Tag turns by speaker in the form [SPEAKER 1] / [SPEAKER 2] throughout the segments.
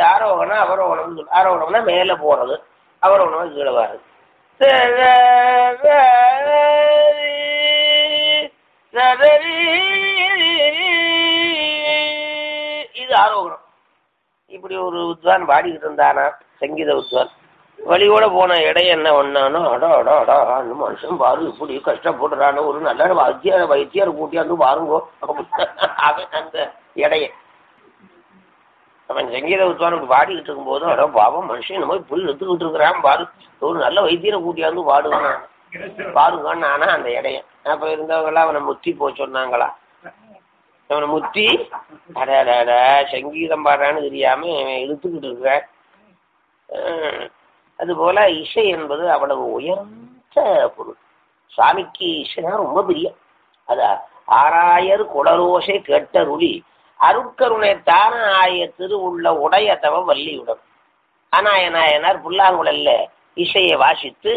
[SPEAKER 1] இது ஆரோகணம் அவரோகணம் சொல்லு ஆரோகணம்னா மேலே போறது அவரோகணம் கீழே வர்றது இது ஆரோகணம் இப்படி ஒரு வித்வான் பாடிக்கிட்டு இருந்தானா சங்கீத வித்வான் வழியோட போன இடையே என்ன பண்ணானோ அடா அடா அடா அந்த மனுஷன் பாரு இப்படி கஷ்டப்படுறானோ ஒரு நல்ல வைத்திய வைத்தியர் கூட்டியாந்து பாருங்கோ அவன் அந்த இடைய அவன் சங்கீத வித்வான் இப்படி பாடிக்கிட்டு இருக்கும்போது அடா பாவம் மனுஷன் இந்த மாதிரி புல் எடுத்துக்கிட்டு இருக்கிறான் பாரு ஒரு நல்ல வைத்தியரை கூட்டியாந்து பாடுவான் பாருங்கன்னு ஆனா அந்த இடைய அப்ப இருந்தவங்களாம் அவனை முத்தி போக சொன்னாங்களா அவனை முத்தி அட அட அட சங்கீதம் பாடுறான்னு தெரியாம இவன் இழுத்துக்கிட்டு இருக்கிறான் அஹ் அதுபோல இசை என்பது அவ்வளவு உயர்ந்த பொருள் சுவாமிக்கு இசைனா ரொம்ப பிரியம் அது ஆராயர் குடரோசை கேட்டருளி அருட்கருணை தான ஆய திருவுள்ள உடைய தவ வள்ளியுடன் அநாயநாயனார் புல்லாங்குழல்ல இசையை வாசித்து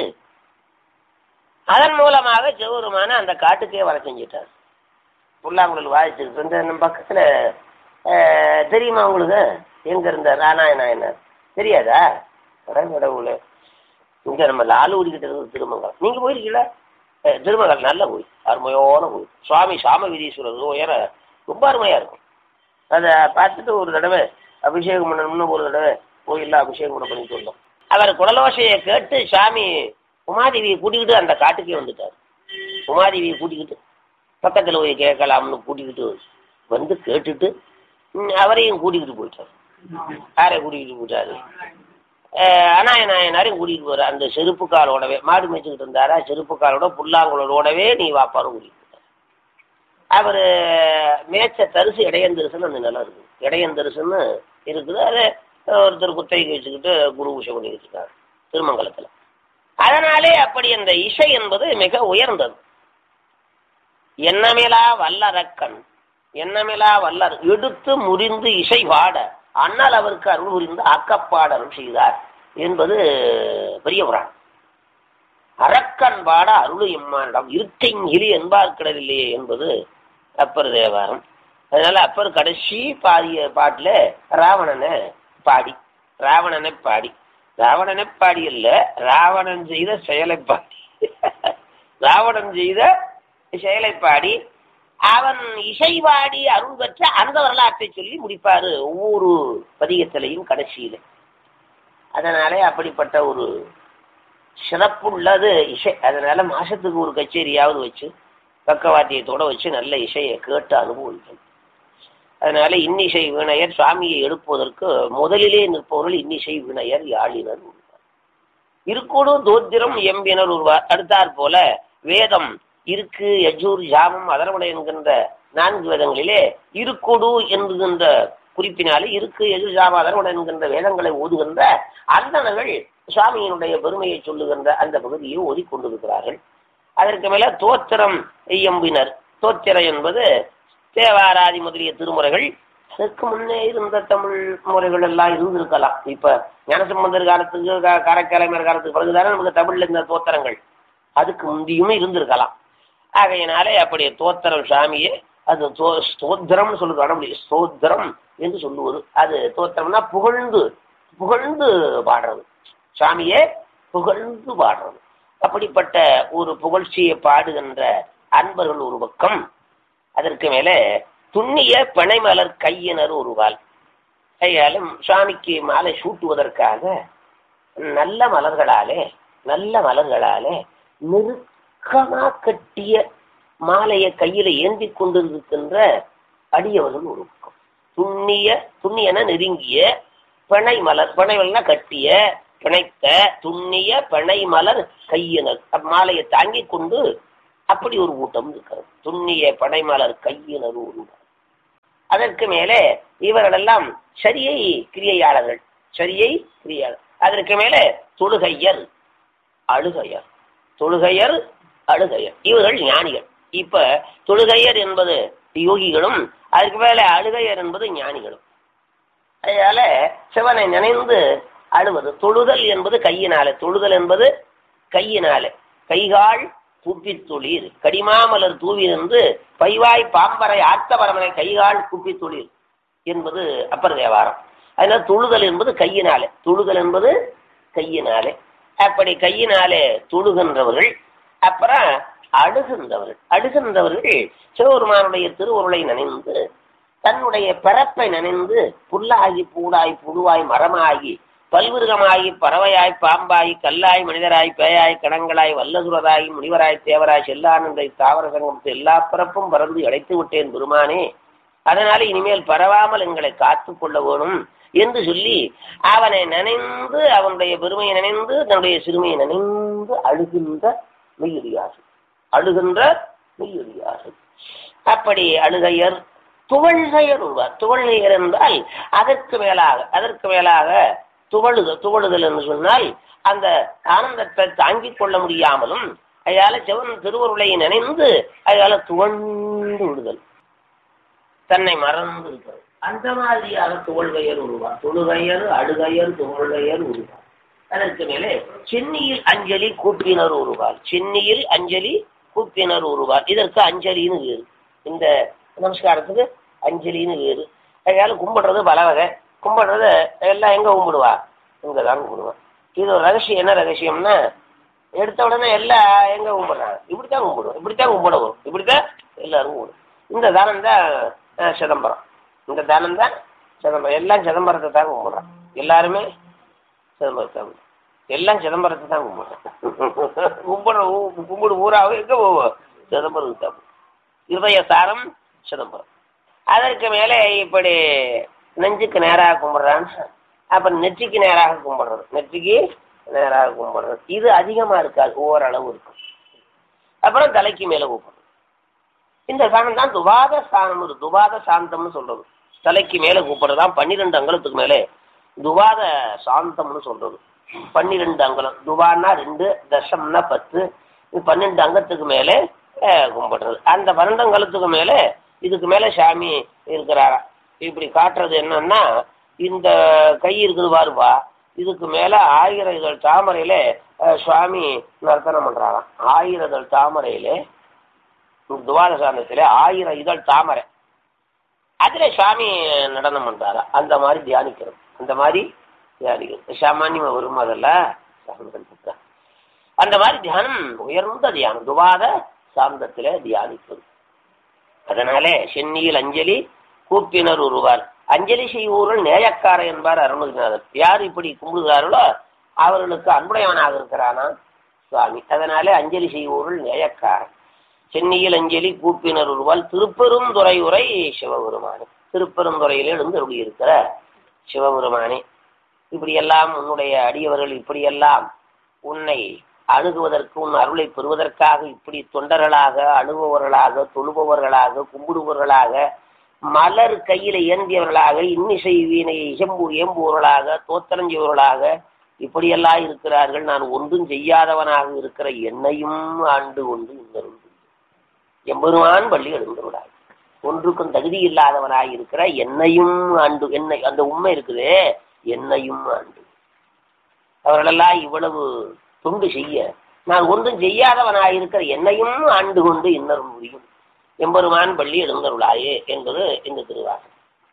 [SPEAKER 1] அதன் மூலமாக சிவருமான அந்த காட்டுக்கே வர செஞ்சிட்டார் புல்லாங்குழல் வாசிச்சுட்டு இருந்த நம்ம பக்கத்துல அஹ், தெரியுமா உங்களுக்கு எங்க இருந்த ராநாய நாயனார் தெரியாதா கடவுள இங்க நம்ம லாலூரி கிட்ட இருந்து திருமங்கலம் நீங்க போயிருக்கீங்களா அஹ், திருமங்கலம் நல்ல கோயில் அருமையான கோயில் சுவாமி சாம வீதீஸ்வரர் உயர ரொம்ப அருமையா இருக்கும் அதை பார்த்துட்டு ஒரு தடவை அபிஷேகம் பண்ணணும்னு ஒரு தடவை கோயில்ல அபிஷேகம் கூட பண்ணிட்டு வந்தோம் அவர் குடலோசையை கேட்டு சாமி உமாதேவியை கூட்டிக்கிட்டு அந்த காட்டுக்கே வந்துட்டார் உமாதேவியை கூட்டிக்கிட்டு பக்கத்தில் போய் கேட்கலாம்னு கூட்டிக்கிட்டு வந்து கேட்டுட்டு ம், அவரையும் கூட்டிக்கிட்டு போயிட்டார் யாரை கூட்டிக்கிட்டு போயிட்டாரு அஹ், அநாய நாயனாரையும் கூட்டிகிட்டு போறார் அந்த செருப்பு காலோடவே மாடு மேய்ச்சிக்கிட்டு இருந்தாரா செருப்பு காலோட புல்லாங்குழலோடவே நீ வாப்பாரு கூட்டிகிட்டு போயிட்டார் அவர் மேய்ச்ச தரிசு இடையந்தரிசுன்னு அந்த நிலம் இருக்குது இடையந்தரிசுன்னு இருக்குது அதை ஒருத்தர் குத்தகைக்கு வச்சுக்கிட்டு குரு பூஷை பண்ணிக்கிட்டு இருக்காரு திருமங்கலத்தில் அதனாலே அப்படி அந்த இசை என்பது மிக உயர்ந்தது எண்ணமிலா வல்லரக்கன் எண்ணமிலா வல்லர் எடுத்து முறிந்து இசை பாட அண்ணல் அவருக்கு அருள் புரிந்து அக்கப்பாடலும் செய்தார் என்பது பெரிய புராணம் அரக்கன் பாட அருள் எம்மானிடம் இருக்கைங்கிலி என்பார் கிடவில்லையே என்பது அப்பர் தேவாரம் அதனால அப்பர் கடைசி பாடிய பாட்டுல ராவணனை பாடி ராவணனை பாடி ராவணனை பாடி இல்ல ராவணன் செய்த செயலை பாடி ராவணன் செய்த செயலை பாடி அவன் இசை பாடி அருள் பெற்ற அந்த வரலாற்றை சொல்லி முடிப்பாரு ஒவ்வொரு பதிகத்திலையும் கடைசியில அதனாலே அப்படிப்பட்ட ஒரு சிறப்புள்ளது இசை அதனால மாசத்துக்கு ஒரு கச்சேரியாவது வச்சு பக்கவாத்தியத்தோட வச்சு நல்ல இசையை கேட்டு அனுபவிக்கணும் அதனால இன்னிசை வீணையர் சுவாமியை எழுப்புவதற்கு முதலிலே நிற்பவர்கள் இன்னிசை வீணையர் யாழினர் உருவார் இருக்கோடு தோத்திரம் எம்பினர் உருவார் அடுத்தாற் போல வேதம் இருக்கு யஜூர் ஜாமம் அதரவடை என்கின்ற நான்கு வேதங்களிலே இருக்கொடு என்கின்ற குறிப்பினாலே இருக்கு எஜூர் ஜாமம் அதரவடை என்கின்ற வேதங்களை ஓதுகின்ற அந்தணர்கள் சுவாமியினுடைய பெருமையை சொல்லுகின்ற அந்த பகுதியை ஓதிக்கொண்டிருக்கிறார்கள் அதற்கு மேல தோத்திரம் எம்பினர் தோத்திரம் என்பது தேவாராதி முதலிய திருமுறைகள் அதற்கு முன்னே இருந்த தமிழ் முறைகள் எல்லாம் இருந்திருக்கலாம் இப்ப ஞானசம்பந்தர் காலத்துக்கு க- காரைக்காலைமர் காலத்துக்கு பிறகுதானே நமக்கு தமிழ்ல இந்த தோத்திரங்கள் அதுக்கு முந்தியும் இருந்திருக்கலாம் ஆகையினாலே அப்படி தோத்திரம் சாமியே அது தோ- ஸ்தோத்திரம்னு சொல்லுது வடமொழி ஸ்தோத்திரம் என்று சொல்லுவது அது தோத்திரம்னா புகழ்ந்து புகழ்ந்து பாடுறது சாமியே புகழ்ந்து பாடுறது அப்படிப்பட்ட ஒரு புகழ்ச்சியை பாடுகின்ற அன்பர்கள் ஒரு பக்கம் அதற்கு மேலே துண்ணிய பிணைமலர் கையினர் ஒருவாள் கையாலும் சுவாமிக்கு மாலை சூட்டுவதற்காக நல்ல மலர்களாலே நல்ல மலர்களாலே நெருக்கமா கட்டிய மாலையை கையில ஏந்தி கொண்டிருக்கின்ற அடியவர்கள் ஒரு பக்கம் துண்ணிய துண்ணியன நெருங்கிய பிணை மலர் பிணை மலர்னா கட்டிய பிணைத்த துண்ணிய பிணை மலர் கையினர் மாலையை தாங்கி கொண்டு அப்படி ஒரு கூட்டம் இருக்கிறது துண்ணிய படைமலர் கையினர் ஒரு அதற்கு மேலே இவர்களெல்லாம் சரியை கிரியையாளர்கள் சரியை கிரியாளர் அதற்கு மேலே தொழுகையர் அழுகையர் தொழுகையர் அழுகையர் இவர்கள் ஞானிகள் இப்ப தொழுகையர் என்பது யோகிகளும் அதுக்கு மேலே அழுகையர் என்பது ஞானிகளும் அதனால சிவனை நினைந்து அழுவது தொழுதல் என்பது கையினாலே தொழுதல் என்பது கையினாலே கைகால் குப்பித் தொழில் கடிமாமலர் தூவி நின்று பைவாய் பாம்பரை ஆத்தபரமனை கைகால் குப்பித் தொழில் என்பது அப்பர் தேவாரம் அதனால தொழுதல் என்பது கையினாலே தொழுதல் என்பது கையினாலே அப்படி கையினாலே தொழுகின்றவர்கள் அப்புறம் அழுகின்றவர்கள் அழுகின்றவர்கள் சிவபெருமானுடைய திருவுருளை நினைந்து தன்னுடைய பிறப்பை நினைந்து புல்லாகி பூடாய் புழுவாய் மரமாகி பல்விருகமாகி பறவையாய் பாம்பாய் கல்லாய் மனிதராய் பேயாய் கணங்களாய் வல்லசுரராய் முனிவராய் தேவராய் செல்லானந்தை தாவர சங்கமத்து எல்லா பிறப்பும் பறந்து அடைத்து விட்டேன் பெருமானே அதனால இனிமேல் பரவாமல் எங்களை காத்து கொள்ள வேணும் என்று சொல்லி அவனை நினைந்து அவனுடைய பெருமையை நினைந்து தன்னுடைய சிறுமையை நினைந்து அழுகின்ற மெய்யுடியார்கள் அழுகின்ற மெய்யுடியார்கள் அப்படி அழுகையர் துவழ்கையர் உருவார் துவழ்கையர் என்றால் அதற்கு மேலாக அதற்கு மேலாக துவழுதல் துவழுதல் என்று சொன்னால் அந்த ஆனந்தத்தை தாங்கிக் கொள்ள முடியாமலும் அதால சிவன் திருவருளை நினைந்து அதால துவண்டு விடுதல் தன்னை மறந்து இருக்கிறது அந்த மாதிரியாக துவழ்கையர் உருவார் தொழுகையர் அழுகையர் துவழ்கையர் உருவார் அதற்கு மேலே சென்னியில் அஞ்சலி கூப்பினர் உருவார் சென்னியில் அஞ்சலி கூப்பினர் உருவார் இதற்கு அஞ்சலின்னு வேறு இந்த நமஸ்காரத்துக்கு அஞ்சலின்னு வேறு அதனால கும்பிடுறது பல வகை கும்பிடுறது எல்லாம் எங்க கும்பிடுவா இங்க தான் கும்பிடுவான் இது ஒரு ரகசியம் என்ன ரகசியம்னா எடுத்த உடனே எல்லாம் எங்க கும்பிடுறாங்க இப்படித்தான் கும்பிடுவோம் இப்படித்தான் கும்பிடுவோம் இப்படித்தான் எல்லாரும் கும்பிடுவோம் இந்த தானம் தான் அஹ், சிதம்பரம் இந்த தானம் தான் சிதம்பரம் எல்லாம் சிதம்பரத்தை தான் கும்பிடுறான் எல்லாருமே சிதம்பரத்தை தான் கும்பிடுறான். எல்லாம் சிதம்பரத்தை தான் கும்பிடுறான் கும்பிடுற ஊ- கும்பிடு ஊராவும் எங்க போவோம் சிதம்பரத்துக்கு தான் போவோம். இருதய சாரம் சிதம்பரம் அதற்கு மேலே இப்படி நெஞ்சுக்கு நேராக கும்பிடுறான்னு அப்ப நெற்றிக்கு நேராக கும்பிடுறது நெற்றிக்கு நேராக கும்பிடுறது இது அதிகமா இருக்காது ஓரளவு இருக்கும் அப்புறம் தலைக்கு மேல கூப்பிடுறது இந்த சாணம் தான் துபாத சாணம் ஒரு துபாத சாந்தம்னு சொல்றது தலைக்கு மேல கூப்பிடுறது தான் பன்னிரெண்டு அங்கலத்துக்கு மேலே துபாத சாந்தம்னு சொல்றது பன்னிரெண்டு அங்கலம் துபான்னா ரெண்டு தசம்னா பத்து இது பன்னெண்டு அங்கத்துக்கு மேலே அஹ், கும்பிடுறது அந்த பன்னெண்டு அங்கலத்துக்கு மேலே இதுக்கு மேல சாமி இருக்கிறாரா இப்படி காட்டுறது என்னன்னா இந்த கை இருக்குது பாருப்பா இதுக்கு மேல ஆயிரம் இதழ் தாமரையில அஹ், சுவாமி நர்த்தனம் பண்றாராம் ஆயிரம் இதழ் தாமரையில துவார சாந்தத்திலே ஆயிரம் இதழ் தாமரை அதுல சுவாமி நடனம் பண்றாரா அந்த மாதிரி தியானிக்கிறது அந்த மாதிரி தியானிக்கிறது சாமானியமா வரும் அதல்ல சாமிகள் புத்தகம். அந்த மாதிரி தியானம் உயர்ந்த தியானம் துவாத சாந்தத்திலே தியானிப்பது அதனாலே சென்னியில் அஞ்சலி கூப்பினர் ஒருவார் அஞ்சலி செய்வோர்கள் நேயக்கார என்பார் அருணகிரிநாதர் யார் இப்படி கும்பிடுகிறார்களோ அவர்களுக்கு அன்புடையவனாக இருக்கிறானா சுவாமி அதனாலே அஞ்சலி செய்வோர்கள் நேயக்காரன் சென்னியில் அஞ்சலி கூப்பினர் ஒருவால் திருப்பெருந்துறை உரை சிவபெருமானே திருப்பெருந்துறையில் எழுந்து இருக்கிற சிவபெருமானே இப்படியெல்லாம் உன்னுடைய அடியவர்கள் இப்படியெல்லாம் உன்னை அணுகுவதற்கு உன் அருளை பெறுவதற்காக இப்படி தொண்டர்களாக அணுகுபவர்களாக தொழுபவர்களாக கும்பிடுபவர்களாக மலர் கையில ஏந்தியவர்களாக இன்னிசை வீணையை இசம்பு ஏம்புவர்களாக தோத்தரஞ்சவர்களாக இப்படியெல்லாம் இருக்கிறார்கள் நான் ஒன்றும் செய்யாதவனாக இருக்கிற என்னையும் ஆண்டு கொண்டு இன்னொரு எம்பெருமான் பள்ளி எழுந்துள்ளார் ஒன்றுக்கும் தகுதி இல்லாதவனாய் இருக்கிற என்னையும் ஆண்டு என்னை அந்த உண்மை இருக்குதே என்னையும் ஆண்டு அவர்களெல்லாம் இவ்வளவு தொண்டு செய்ய நான் ஒன்றும் செய்யாதவனாய் இருக்கிற என்னையும் ஆண்டு கொண்டு இன்னரும் முடியும் எம்பெருமான் பள்ளி எழுந்தருளாயே என்பது இந்த திருவாசகம்